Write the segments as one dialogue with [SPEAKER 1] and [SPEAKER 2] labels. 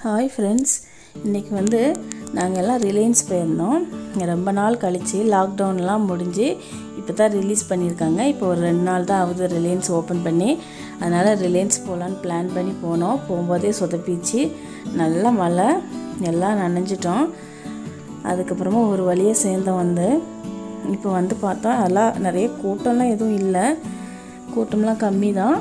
[SPEAKER 1] hi friends இன்றைக்கி வந்து நாங்கள் எல்லாம் ரிலையன்ஸ் போயிருந்தோம் ரொம்ப நாள் கழித்து லாக்டவுன்லாம் முடிஞ்சு இப்போ தான் ரிலீஸ் பண்ணியிருக்காங்க இப்போ ஒரு ரெண்டு நாள் தான் ஆகுது ரிலையன்ஸ் ஓப்பன் பண்ணி அதனால் ரிலையன்ஸ் போகலான்னு பிளான் பண்ணி போனோம் போகும்போதே சொதப்பிச்சு நல்லா மழை எல்லாம் நனைஞ்சிட்டோம் அதுக்கப்புறமா ஒரு வழியாக சேர்ந்தோம் வந்து இப்போ வந்து பார்த்தா எல்லாம் நிறைய கூட்டம்லாம் எதுவும் இல்லை கூட்டம்லாம் கம்மி தான்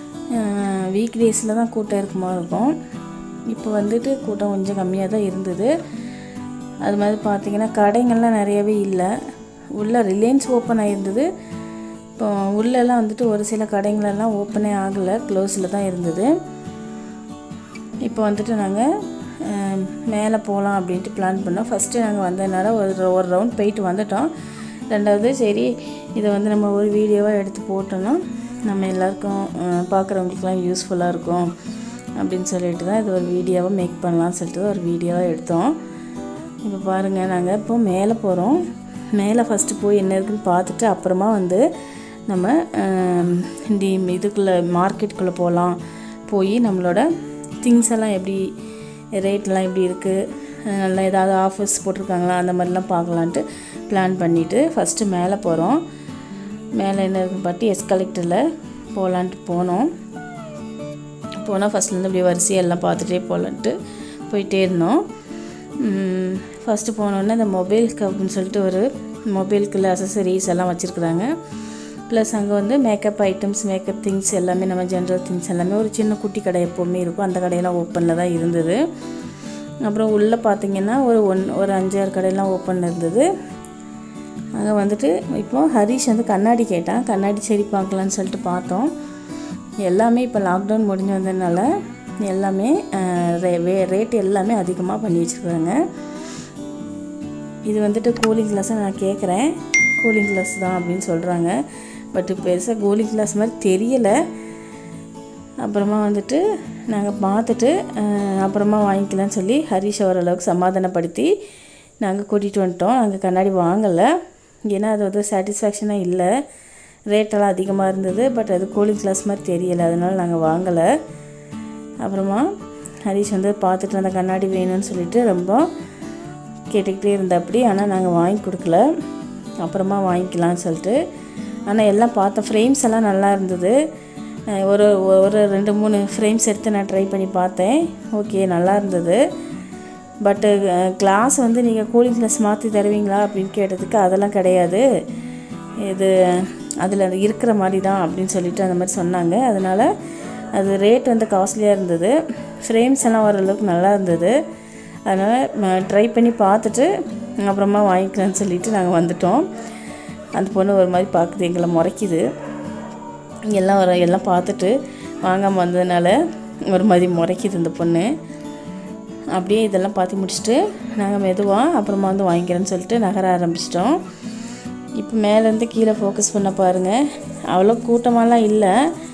[SPEAKER 1] வீக் டேஸில் தான் கூட்டம் இருக்குமா இருக்கும் இப்போ வந்துட்டு கூட்டம் கொஞ்சம் கம்மியாக தான் இருந்தது அது மாதிரி பார்த்திங்கன்னா கடைங்கள்லாம் நிறையவே இல்லை உள்ளே ரிலையன்ஸ் ஓப்பன் ஆகிருந்தது இப்போ உள்ளெல்லாம் வந்துட்டு ஒரு சில கடைங்களெல்லாம் ஓப்பனே ஆகலை க்ளோஸில் தான் இருந்தது இப்போ வந்துட்டு நாங்கள் மேலே போகலாம் அப்படின்ட்டு பிளான் பண்ணோம் ஃபஸ்ட்டு நாங்கள் வந்ததுனால ஒரு ஒரு ரவுண்ட் போயிட்டு வந்துட்டோம் ரெண்டாவது சரி இதை வந்து நம்ம ஒரு வீடியோவாக எடுத்து போட்டோன்னா நம்ம எல்லாருக்கும் பார்க்குறவங்களுக்குலாம் யூஸ்ஃபுல்லாக இருக்கும் அப்படின்னு சொல்லிட்டு தான் இது ஒரு வீடியோவாக மேக் பண்ணலாம்னு சொல்லிட்டு தான் ஒரு வீடியோவாக எடுத்தோம் இப்போ பாருங்கள் நாங்கள் இப்போ மேலே போகிறோம் மேலே ஃபஸ்ட்டு போய் என்ன இருக்குன்னு பார்த்துட்டு அப்புறமா வந்து நம்ம இந்த இதுக்குள்ளே மார்க்கெட்டுக்குள்ளே போகலாம் போய் நம்மளோட திங்ஸ் எல்லாம் எப்படி ரேட்லாம் எப்படி இருக்குது நல்லா ஏதாவது ஆஃபர்ஸ் போட்டிருக்காங்களா அந்த மாதிரிலாம் பார்க்கலான்ட்டு பிளான் பண்ணிவிட்டு ஃபஸ்ட்டு மேலே போகிறோம் மேலே என்ன இருக்குன்னு பார்த்து எஸ்கலெக்டரில் போகலான்ட்டு போனோம் போனால் ஃபஸ்ட்லேருந்து அப்படியே வரிசையாக எல்லாம் பார்த்துட்டே போகலான்ட்டு போயிட்டே இருந்தோம் ஃபஸ்ட்டு போனோன்னே இந்த மொபைலுக்கு அப்படின்னு சொல்லிட்டு ஒரு மொபைலுக்குள்ள அசசரிஸ் எல்லாம் வச்சுருக்குறாங்க ப்ளஸ் அங்கே வந்து மேக்கப் ஐட்டம்ஸ் மேக்கப் திங்ஸ் எல்லாமே நம்ம ஜென்ரல் திங்ஸ் எல்லாமே ஒரு சின்ன குட்டி கடை எப்போவுமே இருக்கும் அந்த கடையெல்லாம் ஓப்பனில் தான் இருந்தது அப்புறம் உள்ளே பார்த்தீங்கன்னா ஒரு ஒன் ஒரு அஞ்சாறு கடையெல்லாம் ஓப்பனில் இருந்தது அங்கே வந்துட்டு இப்போ ஹரிஷ் வந்து கண்ணாடி கேட்டான் கண்ணாடி சரி பார்க்கலான்னு சொல்லிட்டு பார்த்தோம் எல்லாமே இப்போ லாக்டவுன் முடிஞ்சு வந்ததுனால எல்லாமே ரே ரேட் எல்லாமே அதிகமாக பண்ணி வச்சுருக்குறாங்க இது வந்துட்டு கூலிங் கிளாஸை நான் கேட்குறேன் கூலிங் கிளாஸ் தான் அப்படின்னு சொல்கிறாங்க பட் பெருசாக கூலிங் கிளாஸ் மாதிரி தெரியலை அப்புறமா வந்துட்டு நாங்கள் பார்த்துட்டு அப்புறமா வாங்கிக்கலாம்னு சொல்லி ஹரிஷ் ஓரளவுக்கு சமாதானப்படுத்தி நாங்கள் கூட்டிகிட்டு வந்துட்டோம் நாங்கள் கண்ணாடி வாங்கலை ஏன்னா அது வந்து சாட்டிஸ்ஃபேக்ஷனாக இல்லை ரேட்டெல்லாம் அதிகமாக இருந்தது பட் அது கூலிங் கிளாஸ் மாதிரி தெரியலை அதனால் நாங்கள் வாங்கலை அப்புறமா ஹரிஷ் வந்து பார்த்துட்டு அந்த கண்ணாடி வேணும்னு சொல்லிட்டு ரொம்ப கேட்டுக்கிட்டே இருந்தாப்படி ஆனால் நாங்கள் வாங்கி கொடுக்கல அப்புறமா வாங்கிக்கலாம்னு சொல்லிட்டு ஆனால் எல்லாம் பார்த்தோம் ஃப்ரேம்ஸ் எல்லாம் நல்லா இருந்தது ஒரு ஒரு ரெண்டு மூணு ஃப்ரேம்ஸ் எடுத்து நான் ட்ரை பண்ணி பார்த்தேன் ஓகே நல்லா இருந்தது பட்டு கிளாஸ் வந்து நீங்கள் கூலிங் கிளாஸ் மாற்றி தருவீங்களா அப்படின்னு கேட்டதுக்கு அதெல்லாம் கிடையாது இது அதில் அது இருக்கிற மாதிரி தான் அப்படின்னு சொல்லிட்டு அந்த மாதிரி சொன்னாங்க அதனால் அது ரேட் வந்து காஸ்ட்லியாக இருந்தது ஃப்ரேம்ஸ் எல்லாம் ஓரளவுக்கு நல்லா இருந்தது அதனால் ட்ரை பண்ணி பார்த்துட்டு அப்புறமா வாங்கிக்கலான்னு சொல்லிட்டு நாங்கள் வந்துட்டோம் அந்த பொண்ணு ஒரு மாதிரி பார்க்குது எங்களை முறைக்குது எல்லாம் வர எல்லாம் பார்த்துட்டு வாங்காமல் வந்ததுனால ஒரு மாதிரி முறைக்குது இந்த பொண்ணு அப்படியே இதெல்லாம் பார்த்து முடிச்சுட்டு நாங்கள் மெதுவாக அப்புறமா வந்து வாங்கிக்கிறேன்னு சொல்லிட்டு நகர ஆரம்பிச்சிட்டோம் இப்போ மேலேருந்து கீழே ஃபோக்கஸ் பண்ண பாருங்கள் அவ்வளோ கூட்டமாலாம் இல்லை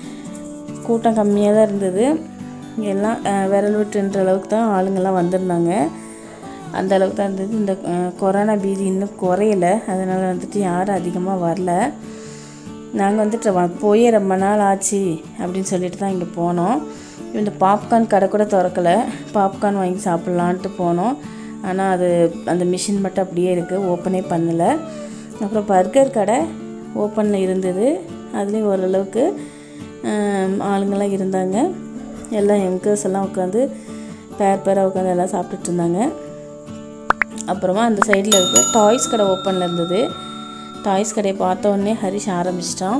[SPEAKER 1] கூட்டம் கம்மியாக தான் இருந்தது எல்லாம் விரல் விட்டுன்ற அளவுக்கு தான் ஆளுங்கள்லாம் வந்திருந்தாங்க அந்த அளவுக்கு தான் இருந்தது இந்த கொரோனா பீதி இன்னும் குறையலை அதனால் வந்துட்டு யாரும் அதிகமாக வரல நாங்கள் வந்துட்டு போயே ரொம்ப நாள் ஆச்சு அப்படின்னு சொல்லிட்டு தான் இங்கே போனோம் இந்த பாப்கார்ன் கடை கூட திறக்கலை பாப்கார்ன் வாங்கி சாப்பிட்லான்ட்டு போனோம் ஆனால் அது அந்த மிஷின் மட்டும் அப்படியே இருக்குது ஓப்பனே பண்ணலை அப்புறம் பர்கர் கடை ஓப்பனில் இருந்தது அதுலேயும் ஓரளவுக்கு ஆளுங்கள்லாம் இருந்தாங்க எல்லாம் யங்கர்ஸ் எல்லாம் உட்காந்து பேர் பேராக உட்காந்து எல்லாம் சாப்பிட்டுட்டு இருந்தாங்க அப்புறமா அந்த சைடில் இருக்க டாய்ஸ் கடை ஓப்பனில் இருந்தது டாய்ஸ் கடையை பார்த்தோன்னே ஹரிஷ் ஆரம்பிச்சிட்டான்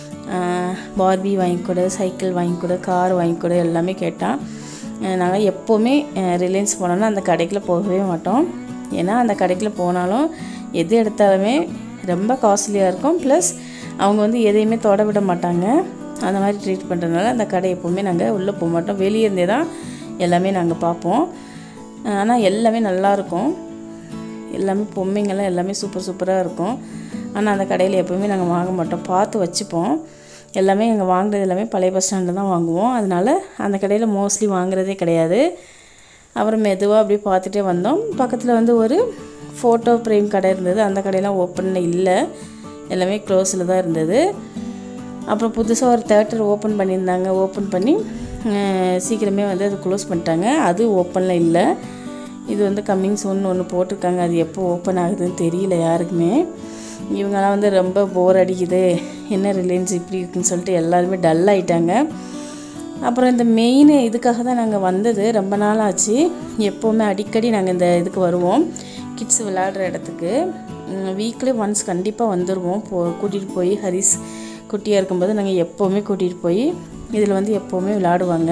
[SPEAKER 1] பார்பி வாங்கி கொடு சைக்கிள் வாங்கி கொடு கார் வாங்கி கொடு எல்லாமே கேட்டான் நாங்கள் எப்போவுமே ரிலையன்ஸ் போனோன்னா அந்த கடைக்குள்ளே போகவே மாட்டோம் ஏன்னா அந்த கடைக்குள்ளே போனாலும் எது எடுத்தாலுமே ரொம்ப காஸ்ட்லியாக இருக்கும் ப்ளஸ் அவங்க வந்து எதையுமே தொட விட மாட்டாங்க அந்த மாதிரி ட்ரீட் பண்ணுறதுனால அந்த கடை எப்போவுமே நாங்கள் உள்ளே போக மாட்டோம் வெளியே இருந்தே தான் எல்லாமே நாங்கள் பார்ப்போம் ஆனால் எல்லாமே நல்லாயிருக்கும் எல்லாமே பொம்மைங்கள்லாம் எல்லாமே சூப்பர் சூப்பராக இருக்கும் ஆனால் அந்த கடையில் எப்போவுமே நாங்கள் வாங்க மாட்டோம் பார்த்து வச்சுப்போம் எல்லாமே எங்கள் வாங்குறது எல்லாமே பழைய பஸ் ஸ்டாண்டில் தான் வாங்குவோம் அதனால் அந்த கடையில் மோஸ்ட்லி வாங்குறதே கிடையாது அப்புறம் மெதுவாக அப்படியே பார்த்துட்டே வந்தோம் பக்கத்தில் வந்து ஒரு ஃபோட்டோ ஃப்ரேம் கடை இருந்தது அந்த கடையெல்லாம் ஓப்பனில் இல்லை எல்லாமே க்ளோஸில் தான் இருந்தது அப்புறம் புதுசாக ஒரு தேட்டர் ஓப்பன் பண்ணியிருந்தாங்க ஓப்பன் பண்ணி அஹ், சீக்கிரமே வந்து அது க்ளோஸ் பண்ணிட்டாங்க அது ஓப்பனில் இல்லை இது வந்து கம்மிங் சூன் ஒன்று போட்டிருக்காங்க அது எப்போ ஓப்பன் ஆகுதுன்னு தெரியல யாருக்குமே இவங்கெல்லாம் வந்து ரொம்ப போர் அடிக்குது என்ன ரிலையன்ஸ் இப்படி இருக்குன்னு சொல்லிட்டு எல்லாருமே டல் ஆயிட்டாங்க அப்புறம் இந்த மெயின் இதுக்காக தான் நாங்கள் வந்தது ரொம்ப நாள் ஆச்சு எப்போவுமே அடிக்கடி நாங்கள் இந்த இதுக்கு வருவோம் கிட்ஸ் விளையாடுற இடத்துக்கு வீக்லி ஒன்ஸ் கண்டிப்பாக வந்துடுவோம் போ கூட்டிகிட்டு போய் ஹரிஸ் குட்டியாக இருக்கும்போது நாங்கள் எப்போவுமே கூட்டிகிட்டு போய் இதில் வந்து எப்போவுமே விளையாடுவாங்க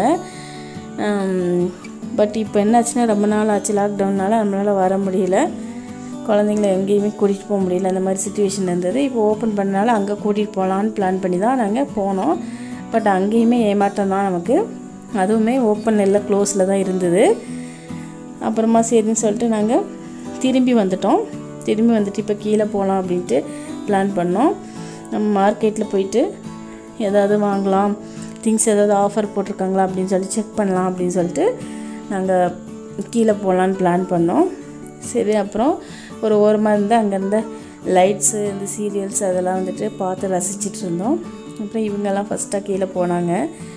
[SPEAKER 1] பட் இப்போ என்னாச்சுன்னா ரொம்ப நாள் ஆச்சு லாக்டவுன்னால நம்மளால் வர முடியல குழந்தைங்கள எங்கேயுமே கூட்டிகிட்டு போக முடியல அந்த மாதிரி சுச்சுவேஷன் இருந்தது இப்போ ஓப்பன் பண்ணனால அங்கே கூட்டிகிட்டு போகலான்னு பிளான் பண்ணி தான் நாங்கள் போனோம் பட் அங்கேயுமே ஏமாற்றம் தான் நமக்கு அதுவுமே ஓப்பன் இல்லை க்ளோஸில் தான் இருந்தது அப்புறமா சரின்னு சொல்லிட்டு நாங்கள் திரும்பி வந்துட்டோம் திரும்பி வந்துட்டு இப்போ கீழே போகலாம் அப்படின்ட்டு பிளான் பண்ணோம் நம்ம மார்க்கெட்டில் போயிட்டு ஏதாவது வாங்கலாம் திங்ஸ் ஏதாவது ஆஃபர் போட்டிருக்காங்களா அப்படின்னு சொல்லி செக் பண்ணலாம் அப்படின்னு சொல்லிட்டு நாங்கள் கீழே போகலான்னு பிளான் பண்ணோம் சரி அப்புறம் ஒரு ஓரமாக இருந்து அங்கே இருந்த லைட்ஸு இந்த சீரியல்ஸ் அதெல்லாம் வந்துட்டு பார்த்து ரசிச்சிட்டு இருந்தோம் அப்புறம் இவங்கெல்லாம் ஃபஸ்ட்டாக கீழே போனாங்க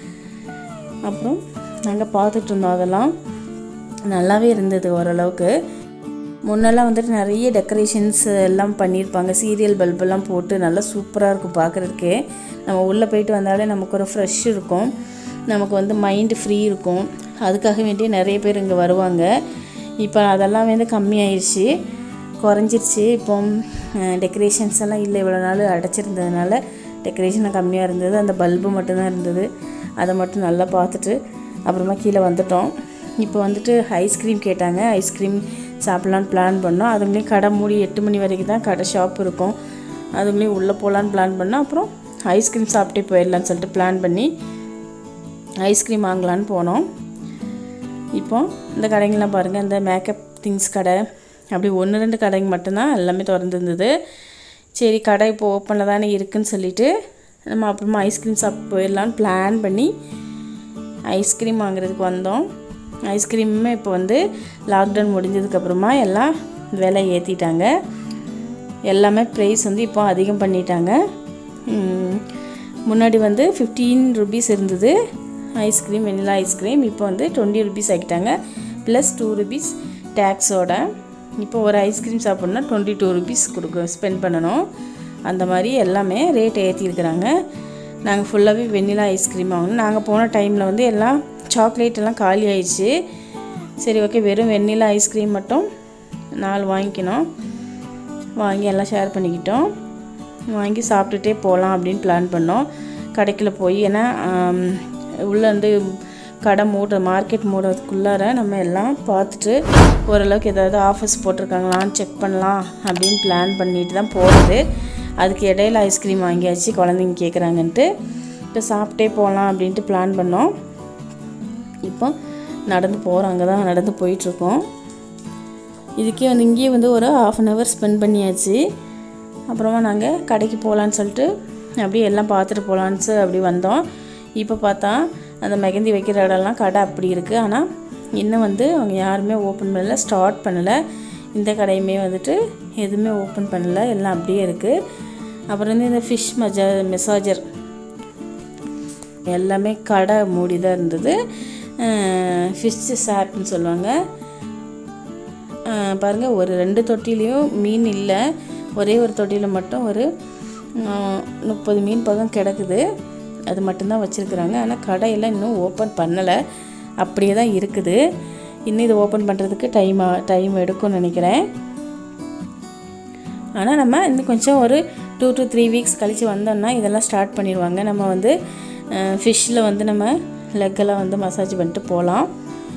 [SPEAKER 1] அப்புறம் நாங்கள் பார்த்துட்டு இருந்தோம் அதெல்லாம் நல்லாவே இருந்தது ஓரளவுக்கு முன்னெல்லாம் வந்துட்டு நிறைய டெக்கரேஷன்ஸ் எல்லாம் பண்ணியிருப்பாங்க சீரியல் பல்பெல்லாம் போட்டு நல்லா சூப்பராக இருக்கும் பார்க்குறதுக்கே நம்ம உள்ளே போயிட்டு வந்தாலே நமக்கு ஒரு ஃப்ரெஷ் இருக்கும் நமக்கு வந்து மைண்டு ஃப்ரீ இருக்கும் அதுக்காக வேண்டி நிறைய பேர் இங்கே வருவாங்க இப்போ அதெல்லாம் வந்து கம்மியாயிடுச்சு குறைஞ்சிருச்சு இப்போ டெக்கரேஷன்ஸ் எல்லாம் இல்லை இவ்வளோ நாள் அடைச்சிருந்ததுனால டெக்கரேஷன் கம்மியாக இருந்தது அந்த பல்பு மட்டும்தான் இருந்தது அதை மட்டும் நல்லா பார்த்துட்டு அப்புறமா கீழே வந்துட்டோம் இப்போ வந்துட்டு ஐஸ்கிரீம் கேட்டாங்க ஐஸ்கிரீம் சாப்பிட்லான்னு பிளான் பண்ணோம் அதுங்களையும் கடை மூடி எட்டு மணி வரைக்கும் தான் கடை ஷாப் இருக்கும் அதுங்களையும் உள்ளே போகலான்னு பிளான் பண்ணோம் அப்புறம் ஐஸ்கிரீம் சாப்பிட்டே போயிடலான்னு சொல்லிட்டு பிளான் பண்ணி ஐஸ்கிரீம் வாங்கலான்னு போனோம் இப்போ இந்த கடைங்கெல்லாம் பாருங்கள் இந்த மேக்கப் திங்ஸ் கடை அப்படி ஒன்று ரெண்டு கடைங்க மட்டும்தான் எல்லாமே திறந்துருந்தது சரி கடை இப்போ ஓப்பனில் தானே இருக்குன்னு சொல்லிட்டு நம்ம அப்புறமா ஐஸ்கிரீம் சாப்பிட்டு போயிடலான்னு பிளான் பண்ணி ஐஸ்கிரீம் வாங்குறதுக்கு வந்தோம் ஐஸ்கிரீமுமே இப்போ வந்து லாக்டவுன் முடிஞ்சதுக்கப்புறமா எல்லாம் விலை ஏற்றிட்டாங்க எல்லாமே ப்ரைஸ் வந்து இப்போ அதிகம் பண்ணிட்டாங்க ம், முன்னாடி வந்து ஃபிஃப்டீன் ருபீஸ் இருந்தது ஐஸ்கிரீம் வெனிலா ஐஸ்கிரீம் இப்போ வந்து டுவெண்ட்டி ருபீஸ் ஆக்கிட்டாங்க ப்ளஸ் டூ ருபீஸ் டேக்ஸோட இப்போ ஒரு ஐஸ்கிரீம் சாப்பிட்ணுன்னா டுவெண்ட்டி டூ ருபீஸ் கொடுக்க ஸ்பெண்ட் பண்ணணும் அந்த மாதிரி எல்லாமே ரேட் ஏற்றிருக்கிறாங்க நாங்கள் ஃபுல்லாகவே வெண்ணிலா ஐஸ்கிரீம் வாங்கினோம் நாங்கள் போன டைமில் வந்து எல்லாம் சாக்லேட் எல்லாம் காலி ஆயிடுச்சு சரி ஓகே வெறும் வெண்ணிலா ஐஸ்கிரீம் மட்டும் நாலு வாங்கிக்கணும் வாங்கி எல்லாம் ஷேர் பண்ணிக்கிட்டோம் வாங்கி சாப்பிட்டுட்டே போகலாம் அப்படின்னு பிளான் பண்ணோம் கடைக்குள்ள போய் ஏன்னா ஆம், உள்ள வந்து கடை மூட மார்க்கெட் மூடுறதுக்குள்ளார நம்ம எல்லாம் பார்த்துட்டு ஓரளவுக்கு ஏதாவது ஆஃபர்ஸ் போட்டிருக்காங்களான்னு செக் பண்ணலாம் அப்படின்னு பிளான் பண்ணிட்டு தான் போகிறது அதுக்கு இடையில ஐஸ்கிரீம் வாங்கியாச்சு குழந்தைங்க கேட்குறாங்கன்ட்டு இப்போ சாப்பிட்டே போகலாம் அப்படின்ட்டு பிளான் பண்ணோம் இப்போ நடந்து போகிறோம் அங்கே தான் நடந்து போயிட்டுருக்கோம் இதுக்கே வந்து இங்கேயே வந்து ஒரு ஆஃப் அன் ஹவர் ஸ்பெண்ட் பண்ணியாச்சு அப்புறமா நாங்கள் கடைக்கு போகலான்னு சொல்லிட்டு அப்படியே எல்லாம் பார்த்துட்டு போகலான்னு சொல்லி அப்படி வந்தோம் இப்போ பார்த்தா அந்த மெகந்தி வைக்கிற இடம்லாம் கடை அப்படி இருக்குது ஆனால் இன்னும் வந்து அவங்க யாருமே ஓப்பன் பண்ணல ஸ்டார்ட் பண்ணலை இந்த கடையுமே வந்துட்டு எதுவுமே ஓப்பன் பண்ணல எல்லாம் அப்படியே இருக்குது அப்புறம் வந்து இந்த ஃபிஷ் மஜா மெசாஜர் எல்லாமே கடை மூடி தான் இருந்தது ஃபிஷ் ஷாப்னு சொல்லுவாங்க அஹ் பாருங்க ஒரு ரெண்டு தொட்டிலையும் மீன் இல்லை ஒரே ஒரு தொட்டியில் மட்டும் ஒரு அஹ், முப்பது மீன் பக்கம் கிடக்குது அது மட்டும்தான் வச்சுருக்குறாங்க ஆனால் கடையெல்லாம் இன்னும் ஓப்பன் பண்ணலை அப்படியே தான் இருக்குது இன்னும் இது ஓப்பன் பண்ணுறதுக்கு டைம் டைம் எடுக்கும்னு நினைக்கிறேன் ஆனால் நம்ம இன்னும் கொஞ்சம் ஒரு டூ to த்ரீ வீக்ஸ் கழித்து வந்தோம்னா இதெல்லாம் ஸ்டார்ட் பண்ணிடுவாங்க நம்ம வந்து ஃபிஷ்ஷில் வந்து நம்ம லெக்கெல்லாம் வந்து மசாஜ் பண்ணிட்டு போகலாம்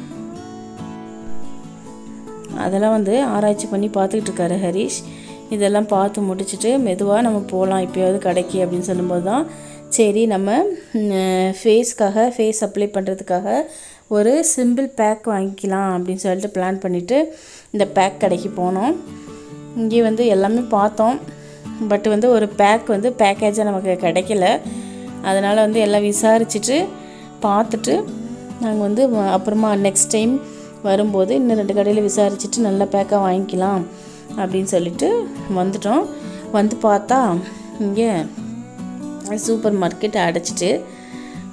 [SPEAKER 1] அதெல்லாம் வந்து ஆராய்ச்சி பண்ணி பார்த்துக்கிட்டு இருக்காரு ஹரிஷ் இதெல்லாம் பார்த்து முடிச்சுட்டு மெதுவாக நம்ம போகலாம் இப்போயாவது கடைக்கு அப்படின்னு சொல்லும்போது தான் சரி நம்ம ஃபேஸ்க்காக ஃபேஸ் அப்ளை பண்ணுறதுக்காக ஒரு சிம்பிள் பேக் வாங்கிக்கலாம் அப்படின்னு சொல்லிட்டு பிளான் பண்ணிவிட்டு இந்த பேக் கடைக்கு போனோம் இங்கே வந்து எல்லாமே பார்த்தோம் பட் வந்து ஒரு பேக் வந்து பேக்கேஜாக நமக்கு கிடைக்கல அதனால் வந்து எல்லாம் விசாரிச்சுட்டு பார்த்துட்டு நாங்கள் வந்து வ- அப்புறமா நெக்ஸ்ட் டைம் வரும்போது இன்னும் ரெண்டு கடையில் விசாரிச்சுட்டு நல்ல பேக்காக வாங்கிக்கலாம் அப்படின்னு சொல்லிட்டு வந்துட்டோம் வந்து பார்த்தா இங்கே சூப்பர் மார்க்கெட் அடைச்சிட்டு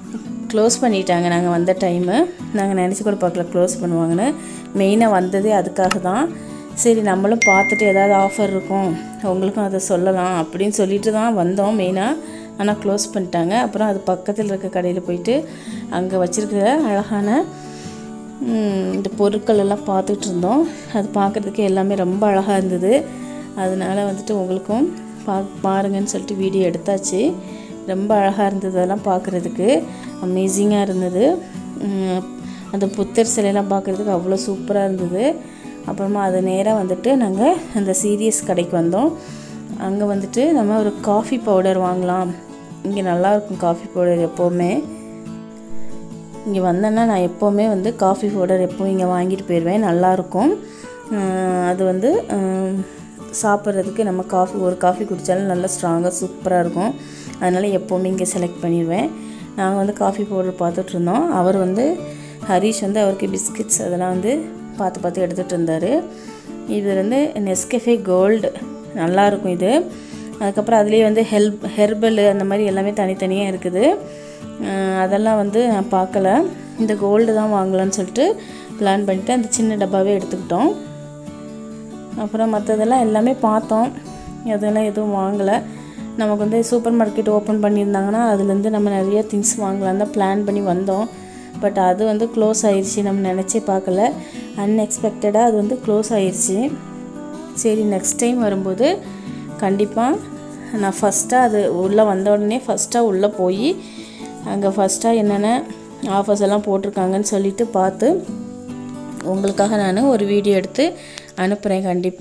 [SPEAKER 1] க்ளோஸ் பண்ணிட்டாங்க நாங்கள் வந்த டைமு நாங்கள் நினச்சி கூட பார்க்கல க்ளோஸ் பண்ணுவாங்கன்னு மெயினாக வந்ததே அதுக்காக தான் சரி நம்மளும் பார்த்துட்டு ஏதாவது ஆஃபர் இருக்கும் உங்களுக்கும் அதை சொல்லலாம் அப்படின்னு சொல்லிட்டு தான் வந்தோம் மெயினாக ஆனால் க்ளோஸ் பண்ணிட்டாங்க அப்புறம் அது பக்கத்தில் இருக்க கடையில் போயிட்டு அங்கே வச்சுருக்கிற அழகான ம், இந்த பொருட்கள் எல்லாம் பார்த்துட்டு இருந்தோம் அது பார்க்குறதுக்கு எல்லாமே ரொம்ப அழகாக இருந்தது அதனால வந்துட்டு உங்களுக்கும் பா பாருங்கன்னு சொல்லிட்டு வீடியோ எடுத்தாச்சு ரொம்ப அழகாக இருந்தது அதெல்லாம் பார்க்குறதுக்கு அமேசிங்காக இருந்தது ம், அந்த புத்தர் சிலையெல்லாம் பார்க்குறதுக்கு அவ்வளோ சூப்பராக இருந்தது அப்புறமா அது நேராக வந்துட்டு நாங்கள் அந்த சீரியஸ் கடைக்கு வந்தோம் அங்கே வந்துட்டு நம்ம ஒரு காஃபி பவுடர் வாங்கலாம் இங்கே நல்லாயிருக்கும் காஃபி பவுடர் எப்போவுமே இங்கே வந்தேன்னா நான் எப்போவுமே வந்து காஃபி பவுடர் எப்போவும் இங்கே வாங்கிட்டு போயிடுவேன் நல்லாயிருக்கும் அஹ் அது வந்து அஹ் சாப்பிட்றதுக்கு நம்ம காஃபி ஒரு காஃபி குடித்தாலும் நல்லா ஸ்ட்ராங்காக சூப்பராக இருக்கும் அதனால் எப்போவுமே இங்கே செலக்ட் பண்ணிடுவேன் நாங்கள் வந்து காஃபி பவுடர் பார்த்துட்டு இருந்தோம் அவர் வந்து ஹரிஷ் வந்து அவருக்கு பிஸ்கட்ஸ் அதெல்லாம் வந்து பார்த்து பார்த்து எடுத்துகிட்டு இருந்தார் இது வந்து நெஸ்கெஃபே கோல்டு நல்லாயிருக்கும் இது அதுக்கப்புறம் அதுலேயே வந்து ஹெல்ப் ஹெர்பல் அந்த மாதிரி எல்லாமே தனித்தனியாக இருக்குது அஹ் அதெல்லாம் வந்து நான் பார்க்கல இந்த கோல்டு தான் வாங்கலாம்னு சொல்லிட்டு பிளான் பண்ணிவிட்டு அந்த சின்ன டப்பாவே எடுத்துக்கிட்டோம் அப்புறம் மற்றதெல்லாம் எல்லாமே பார்த்தோம் அதெல்லாம் எதுவும் வாங்கலை நமக்கு வந்து சூப்பர் மார்க்கெட் ஓப்பன் பண்ணியிருந்தாங்கன்னா அதுலேருந்து நம்ம நிறைய திங்ஸ் வாங்கலாம் தான் பிளான் பண்ணி வந்தோம் பட் அது வந்து க்ளோஸ் ஆயிடுச்சு நம்ம நினச்சே பார்க்கல அன்எக்ஸ்பெக்டடாக அது வந்து க்ளோஸ் ஆயிடுச்சு சரி நெக்ஸ்ட் டைம் வரும்போது கண்டிப்பாக நான் ஃபஸ்ட்டாக அது உள்ளே வந்த உடனே ஃபஸ்ட்டாக உள்ளே போய் அங்கே ஃபஸ்ட்டாக என்னென்ன ஆஃபர்ஸ் எல்லாம் போட்டிருக்காங்கன்னு சொல்லிட்டு பார்த்து உங்களுக்காக நான் ஒரு வீடியோ எடுத்து அனுப்புகிறேன் கண்டிப்பாக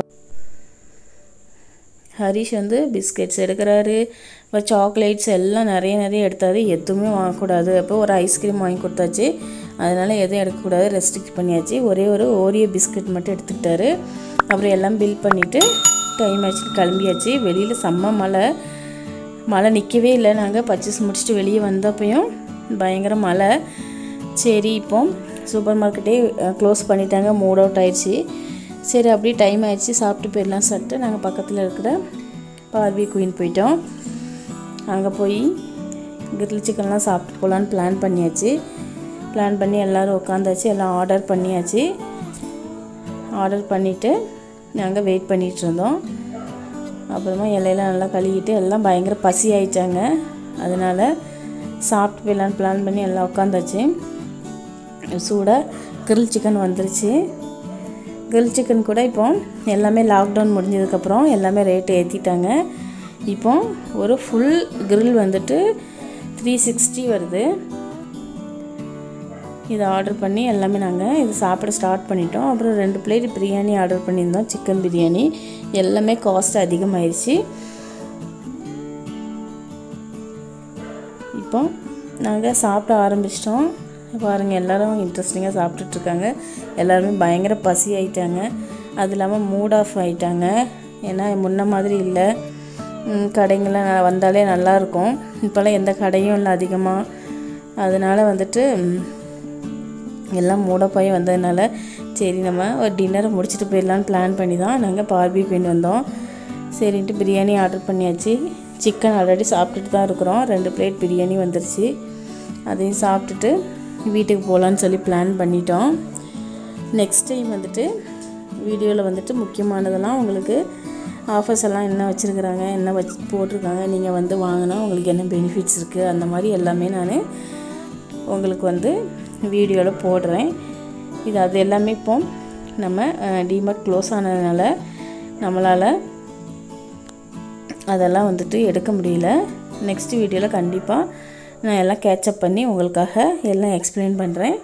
[SPEAKER 1] ஹரிஷ் வந்து பிஸ்கெட்ஸ் எடுக்கிறாரு அப்புறம் சாக்லேட்ஸ் எல்லாம் நிறைய நிறைய எடுத்தாரு எதுவுமே வாங்கக்கூடாது அப்போ ஒரு ஐஸ்கிரீம் வாங்கி கொடுத்தாச்சு அதனால் எதுவும் எடுக்கக்கூடாது ரெஸ்ட்ரிக்ட் பண்ணியாச்சு ஒரே ஒரு ஓரியோ பிஸ்கட் மட்டும் எடுத்துக்கிட்டாரு அப்புறம் எல்லாம் பில் பண்ணிவிட்டு டைம் ஆச்சு கிளம்பியாச்சு வெளியில் செம்ம மழை மழை நிற்கவே இல்லை நாங்கள் பர்ச்சேஸ் முடிச்சுட்டு வெளியே வந்தப்பையும் பயங்கர மழை சரி இப்போ சூப்பர் மார்க்கெட்டே க்ளோஸ் பண்ணிட்டாங்க மூட் அவுட் ஆயிடுச்சு சரி அப்படியே டைம் ஆயிடுச்சு சாப்பிட்டு போயிடலாம் சொல்லிட்டு நாங்கள் பக்கத்தில் இருக்கிற பார்பி குயின் போயிட்டோம் அங்கே போய் கிரில் சிக்கன்லாம் சாப்பிட்டு போகலான்னு பிளான் பண்ணியாச்சு பிளான் பண்ணி எல்லோரும் உட்காந்தாச்சு எல்லாம் ஆர்டர் பண்ணியாச்சு ஆர்டர் பண்ணிவிட்டு நாங்கள் வெயிட் பண்ணிகிட்டு இருந்தோம் அப்புறமா இலையெல்லாம் நல்லா கழுவிட்டு எல்லாம் பயங்கர பசி ஆயிட்டாங்க அதனால் சாப்பிட்டு போயிடலான்னு பிளான் பண்ணி எல்லாம் உட்காந்தாச்சு சூடாக கிரில் சிக்கன் வந்துருச்சு கிரில் சிக்கன் கூட இப்போ எல்லாமே லாக்டவுன் முடிஞ்சதுக்கப்புறம் எல்லாமே ரேட்டு ஏற்றிட்டாங்க இப்போ ஒரு ஃபுல் grill வந்துட்டு த்ரீ சிக்ஸ்டி வருது இதை ஆர்டர் பண்ணி எல்லாமே நாங்கள் இது சாப்பிட ஸ்டார்ட் பண்ணிட்டோம் அப்புறம் ரெண்டு பிளேட் பிரியாணி ஆர்டர் பண்ணியிருந்தோம் சிக்கன் பிரியாணி எல்லாமே காஸ்ட் அதிகமாயிருச்சு இப்போ நாங்கள் சாப்பிட ஆரம்பிச்சிட்டோம் பாருங்கள் எல்லோரும் இன்ட்ரெஸ்டிங்காக சாப்பிட்டுட்ருக்காங்க எல்லாருமே பயங்கர பசி ஆயிட்டாங்க அது இல்லாமல் மூட் ஆஃப் ஆயிட்டாங்க ஏன்னா முன்ன மாதிரி இல்லை ம், கடைங்கெல்லாம் ந- வந்தாலே நல்லாயிருக்கும் இப்போல்லாம் எந்த கடையும் இல்லை அதிகமாக அதனால் வந்துட்டு ம், எல்லாம் மூடப்பாய் வந்ததுனால சரி நம்ம ஒரு டின்னரை முடிச்சுட்டு போயிடலான்னு பிளான் பண்ணி தான் நாங்கள் பார்பி பெயின் வந்தோம் சரின்ட்டு பிரியாணி ஆர்டர் பண்ணியாச்சு சிக்கன் ஆல்ரெடி சாப்பிட்டுட்டு தான் இருக்கிறோம் ரெண்டு பிளேட் பிரியாணி வந்துருச்சு அதையும் சாப்பிட்டுட்டு வீட்டுக்கு போகலான்னு சொல்லி பிளான் பண்ணிட்டோம் நெக்ஸ்ட் டைம் வந்துட்டு வீடியோவில் வந்துட்டு முக்கியமானதெல்லாம் உங்களுக்கு ஆஃபர்ஸ் எல்லாம் என்ன வச்சுருக்குறாங்க என்ன வச்சு போட்டிருக்காங்க நீங்கள் வந்து வாங்கினா உங்களுக்கு என்ன பெனிஃபிட்ஸ் இருக்குது அந்த மாதிரி எல்லாமே நான் உங்களுக்கு வந்து வீடியோவில் போடுறேன் இது அது எல்லாமே இப்போ நம்ம டிமார்ட் க்ளோஸ் ஆனதுனால நம்மளால் அதெல்லாம் வந்துட்டு எடுக்க முடியல நெக்ஸ்ட் வீடியோவில் கண்டிப்பாக நான் எல்லாம் கேட்சப் பண்ணி உங்களுக்காக எல்லாம் எக்ஸ்பிளைன் பண்ணுறேன்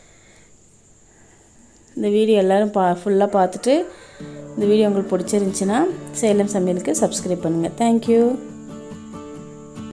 [SPEAKER 1] இந்த வீடியோ எல்லோரும் பா ஃபுல்லாக பார்த்துட்டு இந்த வீடியோ உங்களுக்கு பிடிச்சிருந்துச்சின்னா சேலம் சமையலுக்கு சப்ஸ்கிரைப் பண்ணுங்கள் தேங்க்யூ